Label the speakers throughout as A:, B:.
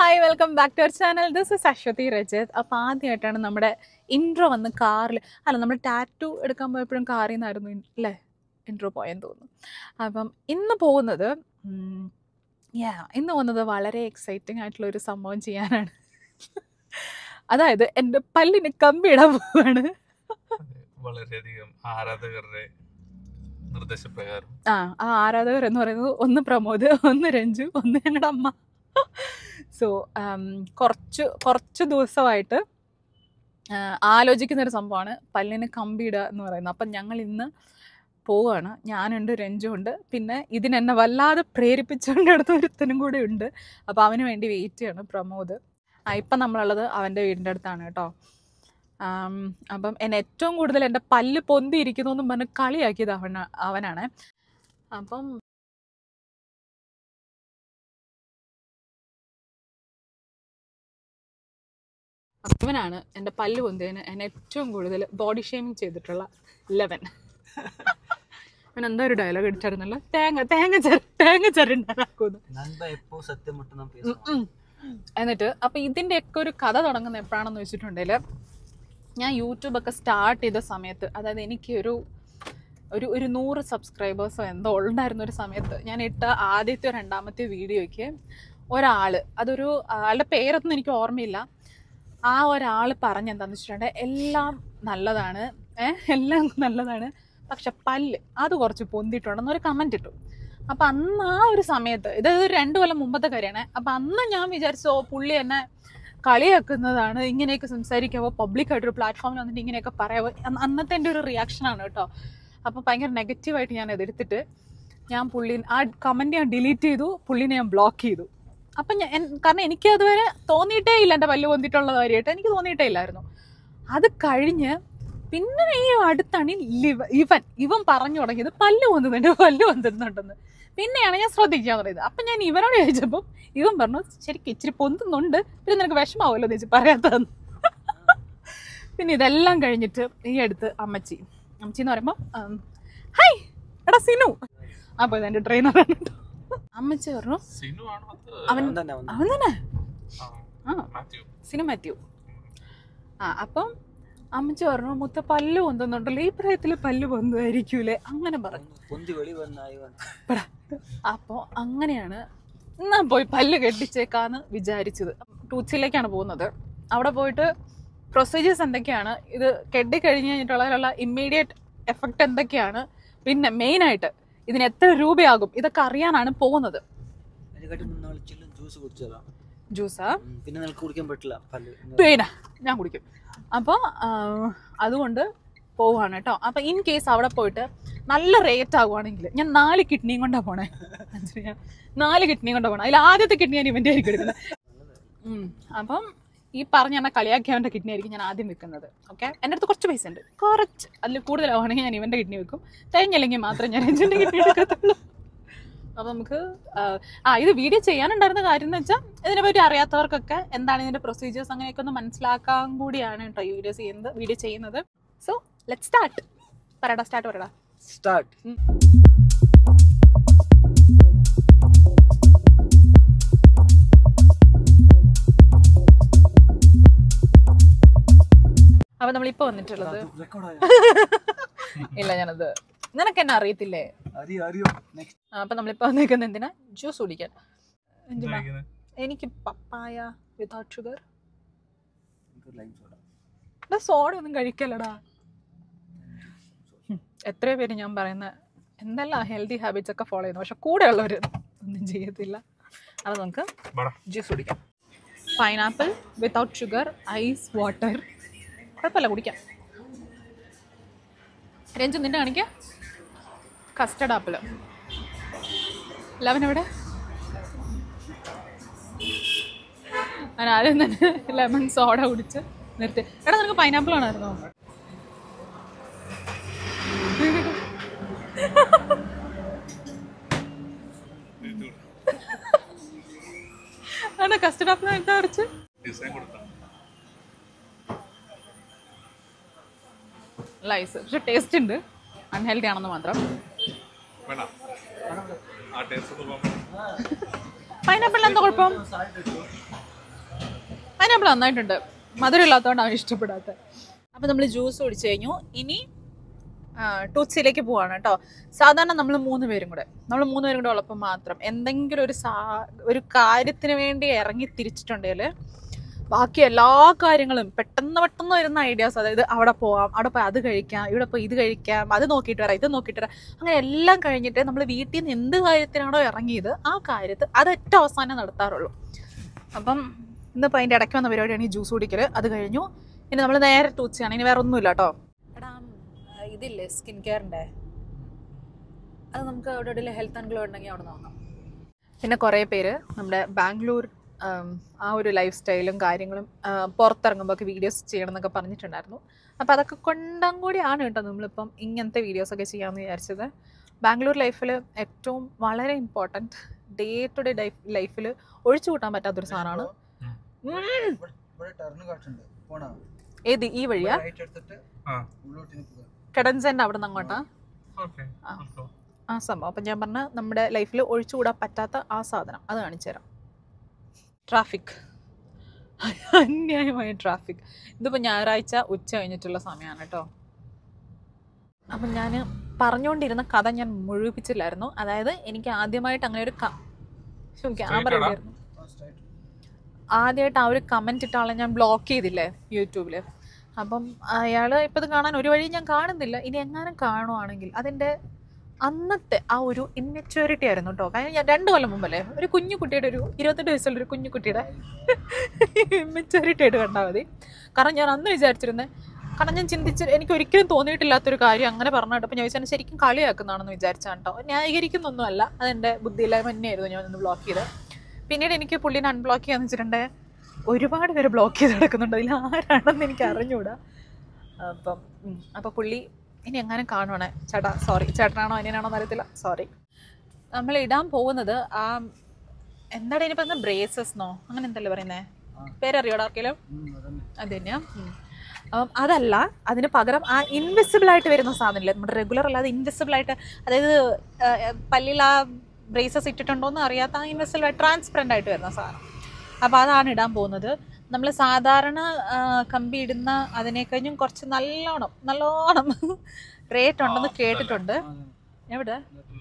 A: Hi welcome back to our channel this is Ashwathy Rajath അപ്പോൾ ആദ്യമായിട്ടാണ് നമ്മുടെ ഇൻട്രോ വന്ന് കാറിൽ അല്ല നമ്മൾ ടാറ്റു എടുക്കാൻ പോയപ്പോഴും കാറിൽ നിന്നായിരുന്നു ഇൻ- അല്ലേ ഇൻട്രോ പോയെന്ന് തോന്നുന്നു അപ്പം ഇന്ന് പോകുന്നത് യാ ഇന്ന് പോകുന്നത് വളരെ എക്സൈറ്റിംഗ് ആയിട്ടുള്ള ഒരു സംഭവം ചെയ്യാനാണ് അതായത് എൻ്റെ പല്ലിന് കമ്പിയിടാൻ പോവാണ്
B: അതെ, വളരെയധികം ആരാധകരുടെ നിർദ്ദേശപ്രകാരം
A: ആ ആ ആരാധകർ എന്ന് പറയുന്നത് ഒന്ന് പ്രമോദ് ഒന്ന് രഞ്ജു ഒന്ന് ഞങ്ങളുടെ അമ്മ സോ കുറച്ച് കുറച്ച് ദിവസമായിട്ട് ആ, ആലോചിക്കുന്ന ഒരു സംഭവമാണ് പല്ലിന് കമ്പിയിടുക എന്ന് പറയുന്നത് അപ്പം ഞങ്ങൾ ഇന്ന് പോവുകയാണ് ഞാനുണ്ട് രഞ്ജു ഉണ്ട് പിന്നെ ഇതിനെന്നെ വല്ലാതെ പ്രേരിപ്പിച്ചുകൊണ്ട് അടുത്ത ഒരുത്തനും കൂടെ ഉണ്ട് അപ്പോൾ അവന് വേണ്ടി വെയിറ്റ് ചെയ്യണം പ്രമോദ് ആ ഇപ്പം നമ്മളുള്ളത് അവൻ്റെ വീടിൻ്റെ അടുത്താണ് കേട്ടോ ആം, അപ്പം എന്നെ ഏറ്റവും കൂടുതൽ എൻ്റെ പല്ല് പൊന്തിയിരിക്കുന്നു എന്നും പറഞ്ഞ് കളിയാക്കിയത് അവന അവനാണ് അപ്പം അവനാണ് എൻ്റെ പല്ല് പൊന്തിയതിന് എന്നെ ഏറ്റവും കൂടുതൽ ബോഡി ഷേമിങ് ചെയ്തിട്ടുള്ള ലെവൻ അവൻ എന്തോ ഒരു ഡയലോഗ് അടിച്ചായിരുന്നല്ലോ തേങ്ങ തേങ്ങ ചെറ തേങ്ങ ചെറുണ്ടാക്കുന്നു
C: நண்ப எப்போ சத்தியம் மட்டும் தான் பேசுவான்
A: ഉം. എന്നിട്ട് അപ്പൊ ഇതിന്റെയൊക്കെ ഒരു കഥ തുടങ്ങുന്ന എപ്പോഴാണെന്ന് വെച്ചിട്ടുണ്ടെങ്കിൽ ഞാൻ യൂട്യൂബൊക്കെ സ്റ്റാർട്ട് ചെയ്ത സമയത്ത് അതായത് എനിക്ക് ഒരു ഒരു ഒരു നൂറ് സബ്സ്ക്രൈബേഴ്സോ എന്തോ ഉണ്ടായിരുന്ന ഒരു സമയത്ത് ഞാൻ ഇട്ട ആദ്യത്തെ രണ്ടാമത്തെ വീഡിയോയ്ക്ക് ഒരാൾ അതൊരു ആളുടെ പേരൊന്നും എനിക്ക് ഓർമ്മയില്ല ആ ഒരാൾ പറഞ്ഞെന്താന്ന് വെച്ചിട്ടുണ്ടെങ്കിൽ എല്ലാം നല്ലതാണ് ഏഹ് എല്ലാം നല്ലതാണ് പക്ഷെ പല്ല് അത് കുറച്ച് പൊന്തിട്ടുണ്ടെന്ന് ഒരു കമൻറ്റ് ഇട്ടു അപ്പം അന്ന് ആ ഒരു സമയത്ത് ഇത് ഒരു രണ്ട് കൊല്ലം മുമ്പത്തെ കാര്യമാണ് അപ്പം അന്ന് ഞാൻ വിചാരിച്ചു ഓ പുള്ളി എന്നെ കളിയാക്കുന്നതാണ് ഇങ്ങനെയൊക്കെ സംസാരിക്കാവോ പബ്ലിക്കായിട്ടൊരു പ്ലാറ്റ്ഫോമിൽ വന്നിട്ട് ഇങ്ങനെയൊക്കെ പറയാവോ അന്ന് അന്നത്തെ എൻ്റെ ഒരു റിയാക്ഷനാണ് കേട്ടോ അപ്പോൾ ഭയങ്കര നെഗറ്റീവായിട്ട് ഞാൻ എതെടുത്തിട്ട് ഞാൻ പുള്ളി ആ കമൻറ്റ് ഞാൻ ഡിലീറ്റ് ചെയ്തു പുള്ളിനെ ഞാൻ ബ്ലോക്ക് ചെയ്തു അപ്പം ഞാൻ എൻ- കാരണം എനിക്ക് അതുവരെ തോന്നിയിട്ടേ ഇല്ല എൻ്റെ പല്ല് പൊന്തിട്ടുള്ള കാര്യമായിട്ട് എനിക്ക് തോന്നിയിട്ടേ ഇല്ലായിരുന്നു അത് കഴിഞ്ഞ് പിന്നെ ഈ അടുത്താണ് ഈ ലിവ ഇവൻ ഇവൻ പറഞ്ഞു തുടങ്ങിയത് പല്ല് പൊന്തുന്നുണ്ട് പല്ല് പൊന്തുന്നുണ്ടെന്ന് പിന്നെയാണ് ഞാൻ ശ്രദ്ധിക്കാൻ തുടങ്ങിയത് അപ്പം ഞാൻ ഇവനോട് ചോദിച്ചപ്പോൾ ഇവൻ പറഞ്ഞു ശരിക്കും ഇച്ചിരി പൊന്തുന്നുണ്ട് പിന്നെ നിനക്ക് വിഷമാവുമല്ലോ എന്ന് വെച്ച് പറയാത്തതെന്ന് പിന്നെ ഇതെല്ലാം കഴിഞ്ഞിട്ട് ഈ അടുത്ത് അമ്മച്ചി അമ്മച്ചി എന്ന് പറയുമ്പോൾ ഹായ് എടാ സിനു അപ്പോൾ ഇതെൻ്റെ ട്രെയിനറാണ് കേട്ടോ അമ്മച്ചി പറഞ്ഞു
B: സിനു ആണോ അത്
A: അവൻ
C: அவன் தானே அவன்
A: അവൻ തന്നെ
B: ആ,
A: ആ
B: മാത്യു
A: സിനു മാത്യു ആ അപ്പം അമ്മച്ചി പറഞ്ഞു മുത്ത പല്ല് പൊന്തുന്നുണ്ടല്ലോ ഈ പ്രായത്തിൽ പല്ല് പൊന്തുമായിരിക്കൂലേ അങ്ങനെ പറഞ്ഞു
C: பொந்தி வெளி வந்த ஆய்வான்
A: അപ്പോൾ അങ്ങനെയാണ് എന്നാ പോയി പല്ല് കെട്ടിച്ചേക്കാന്ന് വിചാരിച്ചത് ടൂച്ചിലേക്കാണ് പോകുന്നത് അവിടെ പോയിട്ട് പ്രൊസീജിയേഴ്സ് എന്തൊക്കെയാണ് ഇത് കെട്ടി കഴിഞ്ഞ് കഴിഞ്ഞിട്ടുള്ളതിലുള്ള ഇമ്മീഡിയറ്റ് എഫക്റ്റ് എന്തൊക്കെയാണ് പിന്നെ മെയിനായിട്ട് ഇതിന് എത്ര രൂപയാകും ഇതൊക്കെ അറിയാനാണ് പോകുന്നത്
C: അതിനെക്കാട്ടി മുന്നാൾ ചില്ലും ജ്യൂസ് കുടിച്ചതാ
A: ജ്യൂസാ
C: ഉം, പിന്നെ നിനക്ക് കുടിക്കാൻ പറ്റില്ല പല്ല്
A: പിന്നെ ഞാൻ കുടിക്കും അപ്പോൾ അതുകൊണ്ട് പോവാണ് കേട്ടോ അപ്പോൾ ഇൻ കേസ് അവിടെ പോയിട്ട് നല്ല റേറ്റ് ആകുവാണെങ്കിൽ ഞാൻ നാല് കിഡ്നിയും കൊണ്ടാണ് പോണേ മനസ്സിലായോ? നാല് കിഡ്നിയും കൊണ്ടാണ് പോണേ അതിൽ ആദ്യത്തെ കിഡ്നി ഞാൻ ഇവൻ്റെ ആയിരിക്കും എടുക്കുന്നത് ഉം. അപ്പം ഈ പറഞ്ഞ എന്നെ കളിയാക്കിയവൻ്റെ കിഡ്നി ആയിരിക്കും ഞാൻ ആദ്യം വെക്കുന്നത് ഓക്കെ എൻ്റെ അടുത്ത് കുറച്ച് പൈസ ഉണ്ട് കുറച്ച് അതിൽ കൂടുതലാവുകയാണെങ്കിൽ ഞാൻ ഇവൻ്റെ കിഡ്നി വെക്കും തികഞ്ഞില്ലെങ്കിൽ മാത്രമേ ഞാൻ രഞ്ജൻ്റെ കിഡ്നി എടുക്കത്തുള്ളൂ അപ്പം നമുക്ക് ആ, ആ ഇത് വീഡിയോ ചെയ്യാനുണ്ടായിരുന്ന കാര്യം എന്ന് വെച്ചാൽ ഇതിനെപ്പറ്റി അറിയാത്തവർക്കൊക്കെ എന്താണ് ഇതിൻ്റെ പ്രൊസീജിയേഴ്സ് അങ്ങനെയൊക്കെ ഒന്ന് മനസ്സിലാക്കാൻ കൂടിയാണ് കേട്ടോ ഈ വീഡിയോ ചെയ്യുന്നത് വീഡിയോ ചെയ്യുന്നത് സോ ലെറ്റ് സ്റ്റാർട്ട് പറയടാ സ്റ്റാർട്ട് പറയടാ
C: ஸ்டார்ட்
A: അപ്പം നമ്മളിപ്പോൾ വന്നിട്ടുള്ളത്
C: ரெக்கார்ட் ஆயா
A: ഇല്ല ഞാനത് നിനക്ക് എന്നെ അറിയത്തില്ലേ
C: அறியோ அறியோ நெக்ஸ்ட்
A: ആ, അപ്പം നമ്മളിപ്പോൾ വന്നിരിക്കുന്നത് എന്തിനാ ജ്യൂസ് കുടിക്കാൻ എന്തിനാ
B: കഴിക്കുന്നത്?
A: എനിക്ക് പപ്പായ വിതൗട്ട് ഷുഗർ
C: எனக்கு லைம் சோடா
A: എടാ സോഡ ഒന്നും കഴിക്കല്ലടാ ഉം. എത്രയോ പേര് ഞാൻ പറയുന്ന എന്തെല്ലാം ഹെൽത്തി ഹാബിറ്റ്സ് ഒക്കെ ഫോളോ ചെയ്യുന്നു പക്ഷെ കൂടെ ഉള്ളവർ ഒന്നും ചെയ്യത്തില്ല അത് നമുക്ക്
B: വാടാ.
A: ജ്യൂസ് കുടിക്കാം pineapple without sugar ice water കുഴപ്പമില്ല കുടിക്കാം രഞ്ജു നിന്റെ കാണിക്കാം കസ്റ്റർഡ് ആപ്പിൾ ലെവൻ എവിടെ ഞാൻ ആദ്യം തന്നെ ലെമൺ സോഡ കുടിച്ച് നിർത്തി എടാ നിനക്ക് പൈനാപ്പിൾ ആണായിരുന്നോ ആണോ കസ്റ്റർഡ് ആപ്പിൾ എന്താ കുറച്ച്
B: ഡിസൈൻ കൊടുത്താ
A: ലൈസ് പക്ഷെ ടേസ്റ്റ് ഉണ്ട് അൺഹെൽത്തി ആണെന്ന് മാത്രം
B: വേണ്ട ആ ടേസ്റ്റ് ഒന്ന് പോകാൻ
A: പൈനാപ്പിൾ എന്താ കുഴപ്പം പൈനാപ്പിൾ നന്നായിട്ടുണ്ട് മധുരം ഇല്ലാത്തതുകൊണ്ട് അവൻ ഇഷ്ടപ്പെടാത്തത് അപ്പോൾ നമ്മൾ ജ്യൂസ് കുടിച്ചു കഴിഞ്ഞു ഇനി ടൂത്സിലേക്ക് പോവാണ് കേട്ടോ സാധാരണ നമ്മൾ മൂന്ന് പേരും കൂടെ നമ്മൾ മൂന്ന് പേരും കൂടെ ഉള്ളപ്പോൾ മാത്രം എന്തെങ്കിലും ഒരു സാ ഒരു കാര്യത്തിന് വേണ്ടി ഇറങ്ങി തിരിച്ചിട്ടുണ്ടെങ്കിൽ ബാക്കി എല്ലാ കാര്യങ്ങളും പെട്ടെന്ന് പെട്ടെന്ന് വരുന്ന ഐഡിയാസ് അതായത് അവിടെ പോവാം അവിടെ പോയി അത് കഴിക്കാം ഇവിടെ പോയി ഇത് കഴിക്കാം അത് നോക്കിയിട്ട് വരാം ഇത് നോക്കിയിട്ട് വരാം അങ്ങനെ എല്ലാം കഴിഞ്ഞിട്ട് നമ്മൾ വീട്ടിൽ നിന്ന് എന്ത് കാര്യത്തിനാണോ ഇറങ്ങിയത് ആ കാര്യത്ത് അത് ഏറ്റവും അവസാനം നടത്താറുള്ളൂ അപ്പം ഇന്നിപ്പോൾ അതിൻ്റെ ഇടയ്ക്ക് വന്ന പരിപാടിയാണ് ഈ ജ്യൂസ് കുടിക്കൽ അത് കഴിഞ്ഞു ഇനി നമ്മൾ നേരെ ടൂച്ചയാണ് ഇനി വേറെ ഒന്നുമില്ല കേട്ടോ എടാ ഇതില്ലേ സ്കിൻ കെയറിൻ്റെ അത് നമുക്ക് അവിടെ എവിടെയെങ്കിലും ഹെൽത്ത് ആൻഡ് ഗ്ലോ ഉണ്ടെങ്കിൽ അവിടെ നോക്കാം പിന്നെ കുറേ പേര് നമ്മുടെ ബാംഗ്ലൂർ ആം, ആ ഒരു ലൈഫ് സ്റ്റൈലും കാര്യങ്ങളും ആ, പുറത്തിറങ്ങുമ്പോൾ ഒക്കെ വീഡിയോസ് ചെയ്യണം എന്നൊക്കെ പറഞ്ഞിട്ടുണ്ടായിരുന്നു അപ്പോൾ അതൊക്കെ കൊണ്ടും കൂടിയാണ് കേട്ടോ നമ്മളിപ്പം ഇങ്ങനത്തെ വീഡിയോസൊക്കെ ചെയ്യാമെന്ന് വിചാരിച്ചത് ബാംഗ്ലൂർ ലൈഫിൽ ഏറ്റവും വളരെ ഇമ്പോർട്ടൻറ്റ് ഡേ ടു ഡേ ലൈഫിൽ ഒഴിച്ചു കൂട്ടാൻ പറ്റാത്തൊരു സാധനമാണ് ഉം.
C: ഇവിടെ ടർൺ കാട്ടുണ്ട് പോണ
A: ഏത് ഈ വഴിയാ
C: റൈറ്റ് എടുത്തിട്ട്
B: ആ
C: ഉള്ളോട്ട് നിൽക്കുക
A: കെഡൻസൻ്റെ അവിടെ നിന്ന് അങ്ങോട്ടാ
B: ഓക്കെ
A: ആ. ആ സംഭവം അപ്പം ഞാൻ പറഞ്ഞ നമ്മുടെ ലൈഫിൽ ഒഴിച്ചുകൂടാൻ പറ്റാത്ത ആ സാധനം അത് കാണിച്ചു തരാം ട്രാഫിക് അന്യായമായ ട്രാഫിക് ഇതിപ്പോൾ ഞായറാഴ്ച ഉച്ച കഴിഞ്ഞിട്ടുള്ള സമയമാണ് കേട്ടോ അപ്പം ഞാൻ പറഞ്ഞുകൊണ്ടിരുന്ന കഥ ഞാൻ മുഴുവിപ്പിച്ചില്ലായിരുന്നു അതായത് എനിക്ക് ആദ്യമായിട്ട് അങ്ങനെ ഒരു ക്യാമറ
B: Straight ആടാ?
A: ഉണ്ടായിരുന്നു ആദ്യമായിട്ട് ആ ഒരു കമൻറ്റ് ഇട്ട ആളെ ഞാൻ ബ്ലോക്ക് ചെയ്തില്ലേ യൂട്യൂബിൽ അപ്പം അയാൾ ഇപ്പം ഇത് കാണാൻ ഒരു വഴി ഞാൻ കാണുന്നില്ല ഇനി എങ്ങാനും കാണുവാണെങ്കിൽ അതിൻ്റെ അന്നത്തെ ആ ഒരു ഇമ്മെച്യൂരിറ്റി ആയിരുന്നു കേട്ടോ കാരണം ഞാൻ രണ്ട് കൊല്ലം മുമ്പല്ലേ ഒരു കുഞ്ഞു കുട്ടിയുടെ ഒരു ഇരുപത്തെട്ട് വയസ്സുള്ള ഒരു കുഞ്ഞു കുട്ടിയുടെ ഇമ്മെച്യൂരിറ്റി ആയിട്ട് കണ്ടാൽ മതി കാരണം ഞാൻ അന്ന് വിചാരിച്ചിരുന്നത് കാരണം ഞാൻ ചിന്തിച്ച് എനിക്ക് ഒരിക്കലും തോന്നിയിട്ടില്ലാത്തൊരു കാര്യം അങ്ങനെ പറഞ്ഞു അപ്പോൾ ഞാൻ വിചാരിച്ചു ശരിക്കും കളിയാക്കുന്നതാണെന്ന് വിചാരിച്ചാണ് കേട്ടോ ന്യായീകരിക്കുന്നൊന്നുമല്ല അതെൻ്റെ ബുദ്ധിയില്ലായ്മ തന്നെയായിരുന്നു ഞാൻ ഒന്ന് ബ്ലോക്ക് ചെയ്ത് പിന്നീട് എനിക്ക് പുള്ളിനെ അൺബ്ലോക്ക് ചെയ്യാന്ന് വെച്ചിട്ടുണ്ടെങ്കിൽ ഒരുപാട് പേര് ബ്ലോക്ക് ചെയ്ത് നടക്കുന്നുണ്ട് അതിൽ ആരാണെന്ന് എനിക്ക് അറിഞ്ഞൂടാ അപ്പം ഉം, അപ്പോൾ പുള്ളി ഇനി എങ്ങനെ കാണുവാണേ ചേട്ടാ സോറി ചേട്ടനാണോ അനിയനാണോ എന്നറിയത്തില്ല സോറി നമ്മൾ ഇടാൻ പോകുന്നത് ആ എന്താണ് ഇനി പറയുന്നത് ബ്രേസസ്ന്നോ അങ്ങനെ എന്തല്ലേ പറയുന്നേ
C: ആ.
A: പേരറിയോടാ ആർക്കെങ്കിലും
C: അതന്നെ
A: അത് തന്നെയാ ഉം. അപ്പം അതല്ല അതിന് പകരം ആ ഇൻവിസിബിൾ ആയിട്ട് വരുന്ന സാധനമില്ലേ നമ്മുടെ റെഗുലർ അല്ലാതെ ഇൻവിസിബിൾ ആയിട്ട് അതായത് ആ, പല്ലിൽ ആ ബ്രേസസ് ഇട്ടിട്ടുണ്ടോ എന്ന് അറിയാത്ത ആ ഇൻവിസിബിൾ ആയിട്ട് ട്രാൻസ്പെറൻ്റ് ആയിട്ട് വരുന്ന സാധനം അപ്പോൾ അതാണ് ഇടാൻ പോകുന്നത് നമ്മൾ സാധാരണ ആ, കമ്പി ഇടുന്ന അതിനെ കഴിഞ്ഞും കുറച്ച് നല്ലോണം നല്ലോണം റേറ്റ് ഉണ്ടെന്ന്
B: ആ,
A: കേട്ടിട്ടുണ്ട് എവിടെ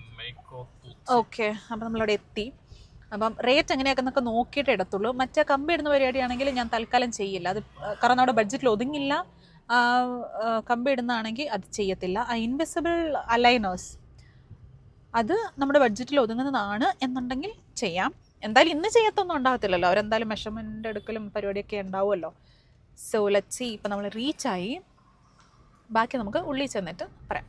A: ഓക്കെ അപ്പം നമ്മളവിടെ എത്തി അപ്പം റേറ്റ് എങ്ങനെയൊക്കെ എന്നൊക്കെ നോക്കിയിട്ട് എടുത്തുള്ളൂ മറ്റേ കമ്പി ഇടുന്ന പരിപാടിയാണെങ്കിൽ ഞാൻ തൽക്കാലം ചെയ്യില്ല അത് കാരണം നമ്മുടെ ബഡ്ജറ്റിൽ ഒതുങ്ങില്ല ആ, ആ, കമ്പി ഇടുന്നതാണെങ്കിൽ അത് ചെയ്യത്തില്ല ആ ഇൻവിസിബിൾ അലൈനേഴ്സ് അത് നമ്മുടെ ബഡ്ജറ്റിൽ ഒതുങ്ങുന്നതാണ് എന്നുണ്ടെങ്കിൽ ചെയ്യാം എന്തായാലും ഇന്ന് ചെയ്യത്തൊന്നും ഉണ്ടാകത്തില്ലല്ലോ അവരെന്തായാലും മെഷർമെൻ്റ് എടുക്കലും പരിപാടിയൊക്കെ ഉണ്ടാവുമല്ലോ സോ ലെറ്റ് ഇപ്പം നമ്മൾ റീച്ചായി ബാക്കി നമുക്ക് ഉള്ളിൽ ചെന്നിട്ട് പറയാം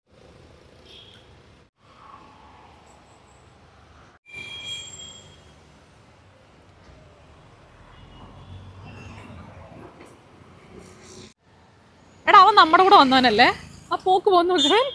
A: എടാ അവൻ നമ്മുടെ കൂടെ വന്നവനല്ലേ ആ പോക്ക് പോന്ന് നോക്കാൻ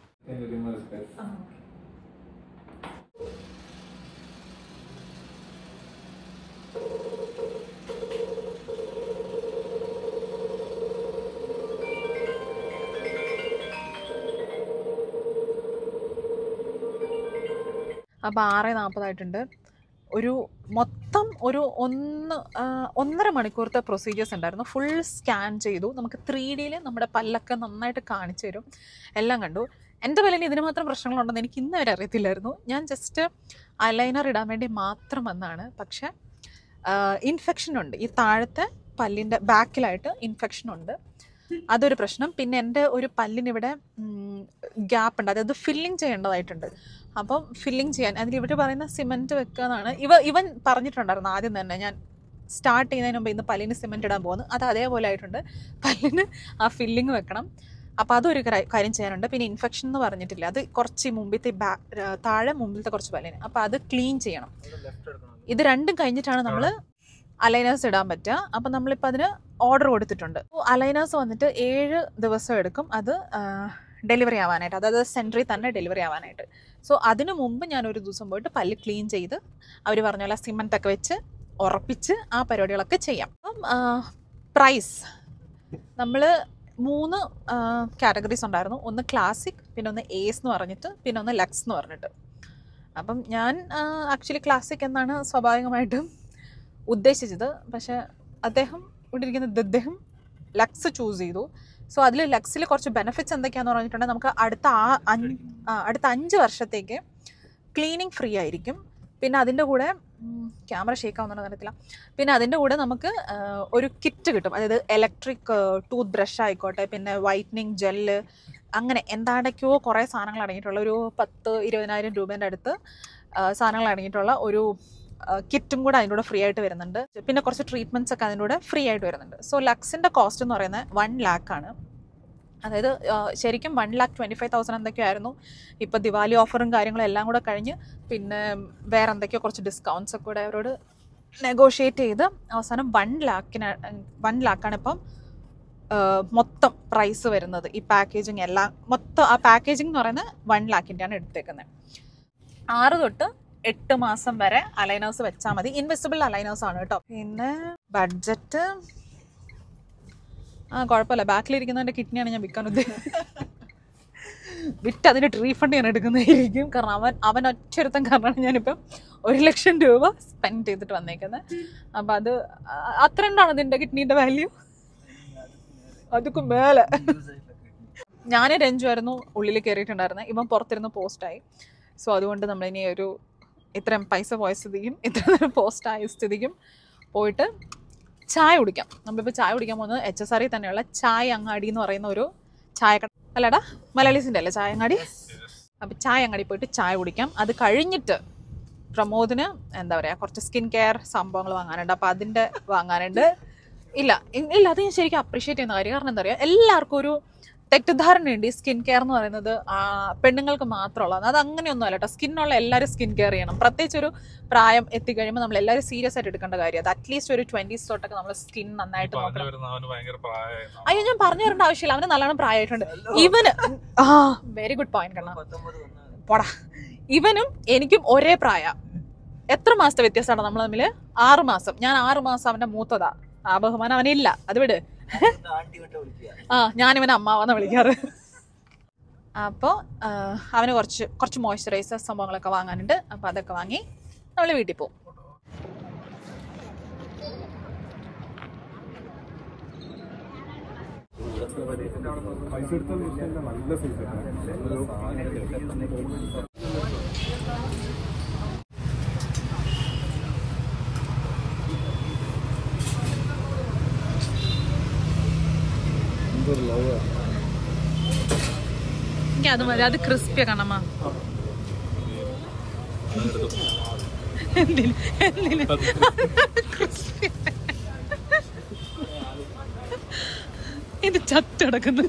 A: അപ്പോൾ ആറ് നാൽപ്പതായിട്ടുണ്ട് ഒരു മൊത്തം ഒരു ഒന്ന് ആ, ഒന്നര മണിക്കൂറത്തെ പ്രൊസീജിയേഴ്സ് ഉണ്ടായിരുന്നു ഫുൾ സ്കാൻ ചെയ്തു നമുക്ക് ത്രീ ഡിയിൽ നമ്മുടെ പല്ലൊക്കെ നന്നായിട്ട് കാണിച്ചു തരും എല്ലാം കണ്ടു എൻ്റെ പല്ലിന് ഇതിന് മാത്രം പ്രശ്നങ്ങളുണ്ടെന്ന് എനിക്ക് ഇന്ന് വരെ അറിയത്തില്ലായിരുന്നു ഞാൻ ജസ്റ്റ് അലൈനർ ഇടാൻ വേണ്ടി മാത്രം വന്നാണ് പക്ഷേ ഇൻഫെക്ഷൻ ഉണ്ട് ഈ താഴത്തെ പല്ലിൻ്റെ ബാക്കിലായിട്ട് ഇൻഫെക്ഷൻ ഉണ്ട് അതൊരു പ്രശ്നം പിന്നെ എൻ്റെ ഒരു പല്ലിനിവിടെ ഗ്യാപ്പ് ഉണ്ട് അതായത് ഫില്ലിങ് ചെയ്യേണ്ടതായിട്ടുണ്ട് അപ്പം ഫില്ലിങ് ചെയ്യാൻ അതിൽ ഇവർ പറയുന്ന സിമെൻറ്റ് വെക്കുക എന്നാണ് ഇവ ഇവൻ പറഞ്ഞിട്ടുണ്ടായിരുന്നു ആദ്യം തന്നെ ഞാൻ സ്റ്റാർട്ട് ചെയ്യുന്നതിന് മുമ്പ് ഇന്ന് പല്ലിന് സിമെൻറ്റ് ഇടാൻ പോകുന്നു അത് അതേപോലെ ആയിട്ടുണ്ട് പല്ലിന് ആ ഫില്ലിങ് വെക്കണം അപ്പോൾ അതൊരു കര- കാര്യം ചെയ്യാനുണ്ട് പിന്നെ ഇൻഫെക്ഷൻ എന്ന് പറഞ്ഞിട്ടില്ല അത് കുറച്ച് മുമ്പിലത്തെ ബാ താഴെ മുമ്പിലത്തെ കുറച്ച് പല്ലിന് അപ്പോൾ അത് ക്ലീൻ ചെയ്യണം
C: ലെഫ്റ്റ് എടുക്കണം
A: ഇത് രണ്ടും കഴിഞ്ഞിട്ടാണ് നമ്മൾ അലൈനേഴ്സ് ഇടാൻ പറ്റുക അപ്പം നമ്മളിപ്പോൾ അതിന് ഓർഡർ കൊടുത്തിട്ടുണ്ട് അലൈനേഴ്സ് വന്നിട്ട് ഏഴ് ദിവസം എടുക്കും അത് ഡെലിവറി ആവാനായിട്ട് അതായത് സെൻറ്ററിൽ തന്നെ ഡെലിവറി ആവാനായിട്ട് സോ അതിനു മുമ്പ് ഞാൻ ഒരു ദിവസം പോയിട്ട് പല്ല് ക്ലീൻ ചെയ്ത് അവർ പറഞ്ഞ പോലെ സിമെൻ്റ് ഒക്കെ വെച്ച് ഉറപ്പിച്ച് ആ പരിപാടികളൊക്കെ ചെയ്യാം അപ്പം പ്രൈസ് നമ്മൾ മൂന്ന് കാറ്റഗറീസ് ഉണ്ടായിരുന്നു ഒന്ന് ക്ലാസിക് പിന്നെ ഒന്ന് ഏസ് എന്ന് പറഞ്ഞിട്ട് പിന്നെ ഒന്ന് ലക്സ് എന്ന് പറഞ്ഞിട്ട് അപ്പം ഞാൻ ആക്ച്വലി ക്ലാസിക് എന്നാണ് സ്വാഭാവികമായിട്ടും ഉദ്ദേശിച്ചത് പക്ഷേ അദ്ദേഹം ഇവിടെ ഇരിക്കുന്ന അദ്ദേഹം ലക്സ് ചൂസ് ചെയ്തു സോ അതിൽ ലക്സിൽ കുറച്ച് ബെനിഫിറ്റ്സ് എന്തൊക്കെയാന്ന് പറഞ്ഞിട്ടുണ്ടെങ്കിൽ നമുക്ക് അടുത്ത ആ അഞ്ച് ആ, അടുത്ത അഞ്ച് വർഷത്തേക്ക് ക്ലീനിങ് ഫ്രീ ആയിരിക്കും പിന്നെ അതിൻ്റെ കൂടെ ക്യാമറ ഷേക്ക് ആവുന്നുണ്ടോ അറിയത്തില്ല പിന്നെ അതിൻ്റെ കൂടെ നമുക്ക് ആ, ഒരു കിറ്റ് കിട്ടും അതായത് ഇലക്ട്രിക് ടൂത്ത് ബ്രഷ് ആയിക്കോട്ടെ പിന്നെ വൈറ്റനിങ് ജെല്ല് അങ്ങനെ എന്താണ്ടൊക്കെയോ കുറേ സാധനങ്ങൾ അടങ്ങിയിട്ടുള്ള ഒരു പത്ത് ഇരുപതിനായിരം രൂപേൻ്റെ അടുത്ത് ആ, സാധനങ്ങൾ അടങ്ങിയിട്ടുള്ള ഒരു കിറ്റും കൂടെ അതിൻ്റെ കൂടെ ഫ്രീ ആയിട്ട് വരുന്നുണ്ട് പിന്നെ കുറച്ച് ട്രീറ്റ്മെൻറ്റ്സ് ഒക്കെ അതിൻ്റെ കൂടെ ഫ്രീ ആയിട്ട് വരുന്നുണ്ട് സോ ലക്സിൻ്റെ കോസ്റ്റ് എന്ന് പറയുന്നത് വൺ ലാക്കാണ് അതായത് ആ, ശരിക്കും one lakh twenty five thousand എന്തൊക്കെയായിരുന്നു ഇപ്പോൾ ദിവാലി ഓഫറും കാര്യങ്ങളും എല്ലാം കൂടെ കഴിഞ്ഞ് പിന്നെ വേറെ എന്തൊക്കെയോ കുറച്ച് ഡിസ്കൗണ്ട്സ് ഒക്കെ കൂടെ അവരോട് നെഗോഷിയേറ്റ് ചെയ്ത് അവസാനം വൺ ലാക്കിന് വൺ ലാക്കാണ് ഇപ്പം ആ, മൊത്തം പ്രൈസ് വരുന്നത് ഈ പാക്കേജിങ് എല്ലാം മൊത്തം ആ പാക്കേജിംഗ് എന്ന് പറയുന്നത് വൺ ലാക്കിൻ്റെയാണ് എടുത്തേക്കുന്നത് ആറ് തൊട്ട് എട്ട് മാസം വരെ അലൈനേഴ്സ് വെച്ചാൽ മതി ഇൻവെസിബിൾ അലൈനേഴ്സ് ആണ് കേട്ടോ പിന്നെ ബഡ്ജറ്റ് ആ കുഴപ്പമില്ല ബാക്കിലിരിക്കുന്നതിൻ്റെ കിഡ്നിയാണ് ഞാൻ വിൽക്കാൻ ഉദ്ദേശിച്ചത് വിറ്റ് അതിൻ്റെ റീഫണ്ട് ഞാൻ എടുക്കുന്നതായിരിക്കും കാരണം അവൻ അവൻ ഒറ്റൊരുത്തം കാരണമാണ് ഞാനിപ്പം ഒരു ലക്ഷം രൂപ സ്പെൻഡ് ചെയ്തിട്ട് വന്നേക്കുന്നത് അപ്പം അത് ആ- അത്ര ഉണ്ടാണ് ഇതിൻ്റെ കിഡ്നീൻ്റെ വാല്യൂ അതൊക്കെ മേലെ ഞാൻ രഞ്ജു ആയിരുന്നു ഉള്ളിൽ കയറിയിട്ടുണ്ടായിരുന്നത് ഇവൻ പുറത്തിരുന്ന് പോസ്റ്റായി സോ അതുകൊണ്ട് നമ്മളിനി ഒരു ഇത്രയും പൈസ പോയ സ്ഥിതിക്കും ഇത്ര നേരം പോസ്റ്റായ സ്ഥിതിക്കും പോയിട്ട് ചായ കുടിക്കാം നമ്മളിപ്പോൾ ചായ കുടിക്കാൻ പോകുന്നത് എച്ച് എസ് ആറിൽ തന്നെയുള്ള ചായ അങ്ങാടി എന്ന് പറയുന്ന ഒരു ചായ കട അല്ലടാ മലയാളീസിൻ്റെ അല്ലേ ചായ അങ്ങാടി അപ്പം ചായ അങ്ങാടി പോയിട്ട് ചായ കുടിക്കാം അത് കഴിഞ്ഞിട്ട് പ്രമോദിന് എന്താ പറയുക കുറച്ച് സ്കിൻ കെയർ സംഭവങ്ങൾ വാങ്ങാനുണ്ട് അപ്പോൾ അതിൻ്റെ വാങ്ങാനുണ്ട് ഇല്ല ഇ- ഇല്ല അത് ഞാൻ ശരിക്കും അപ്രീഷിയേറ്റ് ചെയ്യുന്ന കാര്യം കാരണം എന്താ പറയുക എല്ലാവർക്കും ഒരു തെറ്റിദ്ധാരണയുണ്ട് ഈ സ്കിൻ കെയർ എന്ന് പറയുന്നത് ആ, പെണ്ണുങ്ങൾക്ക് മാത്രമുള്ളത് അത് അങ്ങനെയൊന്നും അല്ല കേട്ടോ സ്കിന്നുള്ള എല്ലാവരും സ്കിൻ കെയർ ചെയ്യണം പ്രത്യേകിച്ച് ഒരു പ്രായം എത്തിക്കഴിയുമ്പോൾ നമ്മൾ എല്ലാവരും സീരിയസ് ആയിട്ട് എടുക്കേണ്ട കാര്യം അത് അറ്റ്ലീസ്റ്റ് ഒരു ട്വന്റീസ് തൊട്ടൊക്കെ നമ്മൾ സ്കിൻ നന്നായിട്ട്
B: പറഞ്ഞു
A: നോക്കണം
B: വരുന്ന അവന് ഭയങ്കര പ്രായമായിരുന്നു
A: അയ്യോ ഞാൻ പറഞ്ഞു തരേണ്ട ആവശ്യമില്ല അവന് നല്ലോണം പ്രായമായിട്ടുണ്ട് ഇവന് ആ വെരി ഗുഡ് പോയിന്റ് കണ്ണ
C: പത്തൊമ്പത് വന്നാണ്
A: പോടാ ഇവനും എനിക്കും ഒരേ പ്രായ എത്ര മാസത്തെ വ്യത്യാസമാണ് നമ്മൾ തമ്മിൽ ആറ് മാസം ഞാൻ ആറ് മാസം അവന്റെ മൂത്തതാ ആ ബഹുമാനം അവനില്ല അത് വിട്
C: ആണ്ടി വിട്ട് വിളിക്കുക
A: ആ ഞാനിവനെ അമ്മാവെന്ന് വിളിക്കാറ് അപ്പോൾ അവന് കുറച്ച് കുറച്ച് മോയ്സ്ചറൈസർ സംഭവങ്ങളൊക്കെ വാങ്ങാനുണ്ട് അപ്പോൾ അതൊക്കെ വാങ്ങി നമ്മൾ വീട്ടിൽ പോകും എനിക്ക് അത് മതി അത് ക്രിസ്പിയ കണ്ണമ്മ എന്തിന് എന്തിന് ക്രിസ്പി ഇത് ചത്തടക്കുന്നു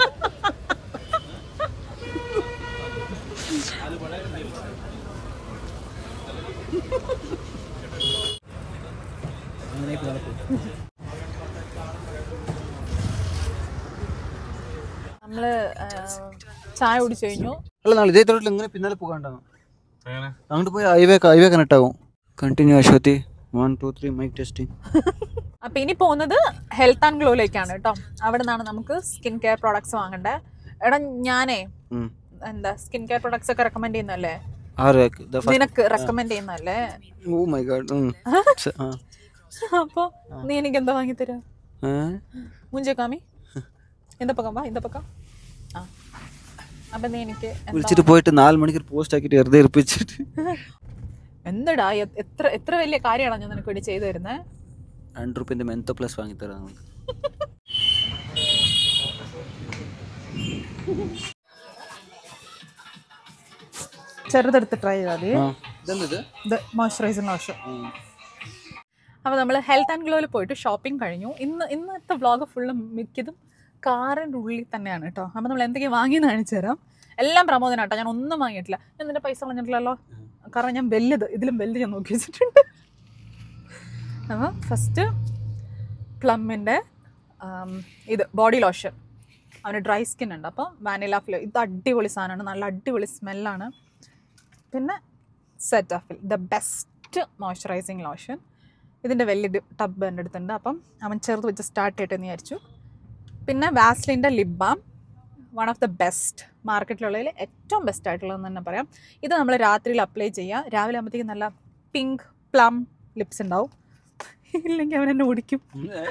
A: നമ്മള് ആ, ചായ കുടിച്ചു കഴിഞ്ഞു
C: അല്ല നാളെ ഇതേ തൊട്ടിൽ ഇങ്ങനെ പിന്നാലെ പോകാണ്ടാണ്
B: അങ്ങനെ
C: അങ്ങോട്ട് പോയി ഹൈവേ ഹൈവേ കണക്ട് ആകും continue Ashwathy one two three mike testing
A: അപ്പൊ ഇനി പോകുന്നത് ഹെൽത്ത് ആൻഡ് ഗ്ലോയിലേക്കാണ് കേട്ടോ അവിടെ നിന്നാണ് നമുക്ക് സ്കിൻ കെയർ പ്രോഡക്ട്സ് വാങ്ങണ്ടേ എടാ ഞാനേ എന്താ സ്കിൻ കെയർ പ്രോഡക്ട്സ് ഒക്കെ റെക്കമെൻഡ് ചെയ്യുന്നല്ലേ
C: ആറ്
A: നിനക്ക് റെക്കമെൻഡ് ചെയ്യുന്നല്ലേ
C: ഓ മൈ ഗാഡ്
A: അപ്പൊ നീ എനിക്ക് എന്താ വാങ്ങി തരാ മുഞ്ചേ കാമി இந்த பக்கம் வா இந்த பக்கம் ആ അപ്പൊ നീ എനിക്ക് എന്താ
C: വിളിച്ചിട്ട് പോയിട്ട് നാല് മണിക്കൂർ പോസ്റ്റ് ആക്കിയിട്ട് വെറുതെ ഇറിപ്പിച്ചിട്ട്
A: എന്തടാ എ- എത്ര എത്ര വലിയ കാര്യമാണ് ഞാൻ നിനക്ക് വേണ്ടി ചെയ്തു തരുന്നത്
C: രണ്ട് റുപ്യൻ്റെ മെൻത്തോ പ്ലസ് വാങ്ങിത്തരാം നമുക്ക്
A: ചെറുതെടുത്ത് ട്രൈ ചെയ്താൽ മതി
C: ആ ഇതെന്ത്
A: ഇത് മോയ്സ്ചറൈസിങ് ആവശ്യം അപ്പോൾ നമ്മൾ ഹെൽത്ത് ആൻഡ് ഗ്ലോയിൽ പോയിട്ട് ഷോപ്പിംഗ് കഴിഞ്ഞു ഇന്ന് ഇന്നത്തെ വ്ളോഗ് ഫുള്ള് മിക്കതും കാറിൻ്റെ ഉള്ളിൽ തന്നെയാണ് കേട്ടോ അപ്പോൾ നമ്മൾ എന്തൊക്കെയാണ് വാങ്ങിയെന്ന് കാണിച്ചു തരാം എല്ലാം പ്രമോദനാട്ടോ ഞാൻ ഒന്നും വാങ്ങിയിട്ടില്ല ഞാൻ നിന്റെ പൈസ കളഞ്ഞിട്ടില്ലല്ലോ കാരണം ഞാൻ ബെല്ലിത് ഇതിലും ബെല്ല് ഞാൻ നോക്കി വെച്ചിട്ടുണ്ട് അപ്പോൾ ഫസ്റ്റ് പ്ലമ്മിൻ്റെ ഇത് ബോഡി ലോഷൻ അവന് ഡ്രൈ സ്കിൻ ഉണ്ട് അപ്പോൾ വാനില ഫ്ലേ ഇത് അടിപൊളി സാധനമാണ് നല്ല അടിപൊളി സ്മെല്ലാണ് പിന്നെ Cetaphil the best moisturising lotion ഇതിൻ്റെ വലിയ ടബ് എൻ്റെ അടുത്തുണ്ട് അപ്പം അവൻ ചെറുത് വെച്ച് സ്റ്റാർട്ട് ചെയ്യട്ടെ എന്ന് വിചാരിച്ചു പിന്നെ വാസ്ലിൻ്റെ lip balm one of the best മാർക്കറ്റിലുള്ളതിൽ ഏറ്റവും ബെസ്റ്റ് ആയിട്ടുള്ളതെന്ന് തന്നെ പറയാം ഇത് നമ്മൾ രാത്രിയിൽ അപ്ലൈ ചെയ്യുക രാവിലെ ആകുമ്പോഴത്തേക്കും നല്ല പിങ്ക് പ്ലം ലിപ്സ് ഉണ്ടാവും ഇല്ലെങ്കിൽ അവൻ എന്നെ ഓടിക്കും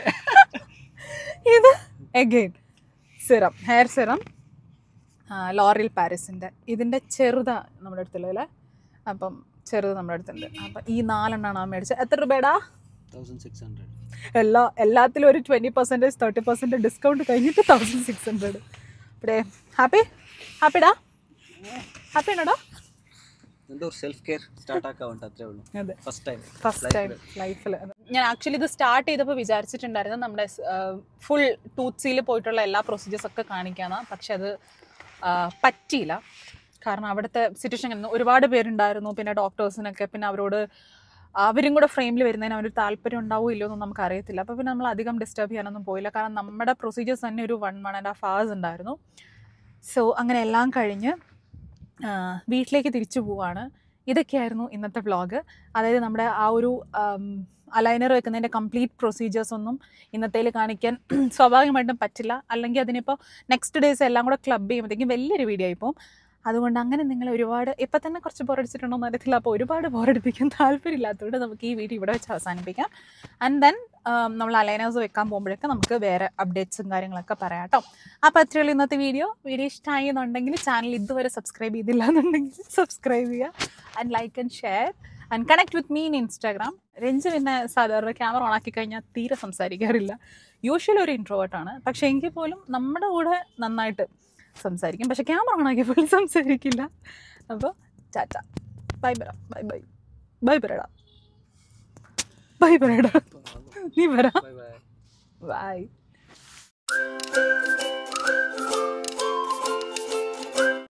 A: ഇത് again serum hair serum L'Oreal പാരീസിൻ്റെ ഇതിൻ്റെ ചെറുതാ നമ്മുടെ അടുത്തുള്ളത് അപ്പം ചെറുത് നമ്മുടെ അടുത്തുണ്ട് അപ്പം ഈ നാലെണ്ണമാണ് ആ മേടിച്ചത് എത്ര രൂപയുടെ
C: തൗസൻഡ് സിക്സ് ഹൺഡ്രഡ്
A: എല്ലാ എല്ലാത്തിലും ഒരു twenty percentage thirty percentage discount കഴിഞ്ഞിട്ട് തൗസൻഡ് സിക്സ് ഹൺഡ്രഡ് ഇവിടെ ഹാപ്പി ഹാപ്പിടാ ഹാപ്പി ആണോടാ
C: എന്തോ സെൽഫ് കെയർ സ്റ്റാർട്ട് ആക്കാൻ വേണ്ട അത്രേ ഉള്ളൂ
A: അതെ
C: ഫസ്റ്റ് ടൈം
A: ഫസ്റ്റ് ടൈം ലൈഫിൽ ഞാൻ ആക്ച്വലി ഇത് സ്റ്റാർട്ട് ചെയ്തപ്പോൾ വിചാരിച്ചിട്ടുണ്ടായിരുന്നു നമ്മുടെ ഫുൾ ടൂത്ത്സിയിൽ പോയിട്ടുള്ള എല്ലാ പ്രൊസീജിയേഴ്സ് ഒക്കെ കാണിക്കാമെന്ന് പക്ഷെ അത് ആ, പറ്റിയില്ല കാരണം അവിടുത്തെ സിറ്റുവേഷൻ ഒരുപാട് പേരുണ്ടായിരുന്നു പിന്നെ ഡോക്ടേഴ്സിനൊക്കെ പിന്നെ അവരോട് അവരും കൂടെ ഫ്രെയിമിൽ വരുന്നതിന് അവരൊരു താല്പര്യം ഉണ്ടാവോ ഇല്ലയോ എന്നൊന്നും നമുക്ക് അറിയത്തില്ല അപ്പോൾ പിന്നെ നമ്മൾ അധികം ഡിസ്റ്റർബ് ചെയ്യാനൊന്നും പോയില്ല കാരണം നമ്മുടെ പ്രൊസീജിയേഴ്സ് തന്നെ ഒരു one one and half hours ഉണ്ടായിരുന്നു സോ അങ്ങനെ എല്ലാം കഴിഞ്ഞ് ആ, വീട്ടിലേക്ക് തിരിച്ചു പോവാണ് ഇതൊക്കെയായിരുന്നു ഇന്നത്തെ വ്ളോഗ് അതായത് നമ്മുടെ ആ ഒരു അലൈനർ വെക്കുന്നതിൻ്റെ കംപ്ലീറ്റ് പ്രൊസീജിയേഴ്സ് ഒന്നും ഇന്നത്തേൽ കാണിക്കാൻ സ്വാഭാവികമായിട്ടും പറ്റില്ല അല്ലെങ്കിൽ അതിനിപ്പോൾ നെക്സ്റ്റ് ഡേയ്സ് എല്ലാം കൂടെ ക്ലബ് ചെയ്യുമ്പോഴത്തേക്കും വലിയൊരു വീഡിയോ ആയിപ്പോൾ അതുകൊണ്ട് അങ്ങനെ നിങ്ങൾ ഒരുപാട് ഇപ്പം തന്നെ കുറച്ച് ബോറടിച്ചിട്ടുണ്ടോ എന്ന് അറിയത്തില്ല അപ്പോൾ ഒരുപാട് ബോറടിപ്പിക്കാൻ താല്പര്യമില്ലാത്തതുകൊണ്ട് നമുക്ക് ഈ വീഡിയോ ഇവിടെ വെച്ച് അവസാനിപ്പിക്കാം ആൻഡ് ദെൻ നമ്മൾ അലൈനേഴ്സ് വെക്കാൻ പോകുമ്പോഴൊക്കെ നമുക്ക് വേറെ അപ്ഡേറ്റ്സും കാര്യങ്ങളൊക്കെ പറയാം കേട്ടോ അപ്പോൾ അത്രയുള്ളൂ ഇന്നത്തെ വീഡിയോ വീഡിയോ ഇഷ്ടമായി എന്നുണ്ടെങ്കിൽ ചാനൽ ഇതുവരെ സബ്സ്ക്രൈബ് ചെയ്തില്ല എന്നുണ്ടെങ്കിൽ സബ്സ്ക്രൈബ് ചെയ്യുക and like and share and connect with me in Instagram രഞ്ജ് പിന്നെ സാധാരണ ക്യാമറ ഓൺ ആക്കി കഴിഞ്ഞാൽ തീരെ സംസാരിക്കാറില്ല യൂഷ്വലി ഒരു ഇൻട്രോവേർട്ടാണ് പക്ഷേ എങ്കിൽ പോലും നമ്മുടെ കൂടെ നന്നായിട്ട് സംസാരിക്കും പക്ഷേ ക്യാമറ ഓൺ ആക്കി പോലും സംസാരിക്കില്ല അപ്പോൾ ചാച്ച ബൈ ബറ ബൈ ബൈ ബൈ ബറടാ ബൈ ബറടാ നീ വരാ
C: ബൈ ബൈ
A: ബൈ